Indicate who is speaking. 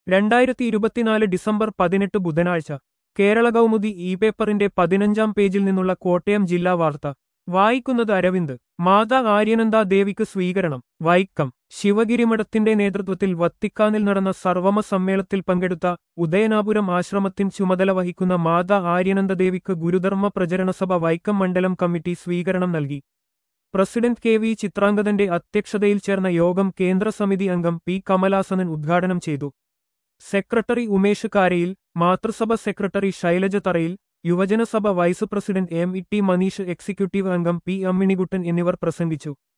Speaker 1: രണ്ടായിരത്തി ഇരുപത്തിനാല് ഡിസംബർ പതിനെട്ട് ബുധനാഴ്ച കേരള കൗമുദി ഇ പേപ്പറിന്റെ പതിനഞ്ചാം പേജിൽ നിന്നുള്ള കോട്ടയം ജില്ലാ വാർത്ത വായിക്കുന്നത് അരവിന്ദ് മാതാ ആര്യനന്ദ ദേവിക്ക് സ്വീകരണം വൈക്കം ശിവഗിരിമഠത്തിന്റെ നേതൃത്വത്തിൽ വത്തിക്കാനിൽ നടന്ന സർവമ സമ്മേളനത്തിൽ പങ്കെടുത്ത ഉദയനാപുരം ആശ്രമത്തിൻ ചുമതല വഹിക്കുന്ന മാതാ ആര്യനന്ദ ദേവിക്ക് ഗുരുധർമ്മ പ്രചരണസഭ വൈക്കം മണ്ഡലം കമ്മിറ്റി സ്വീകരണം നൽകി പ്രസിഡന്റ് കെ വി ചിത്രാംഗതന്റെ അധ്യക്ഷതയിൽ ചേർന്ന യോഗം കേന്ദ്ര സമിതി അംഗം പി കമലാസനൻ ഉദ്ഘാടനം ചെയ്തു സെക്രട്ടറി ഉമേഷ് കാരയിൽ മാതൃസഭ സെക്രട്ടറി ശൈലജ തറയിൽ യുവജനസഭ vice president M E T Maneesh executive അംഗം പി അമ്മിണികുട്ടൻ എന്നിവർ പ്രസംഗിച്ചു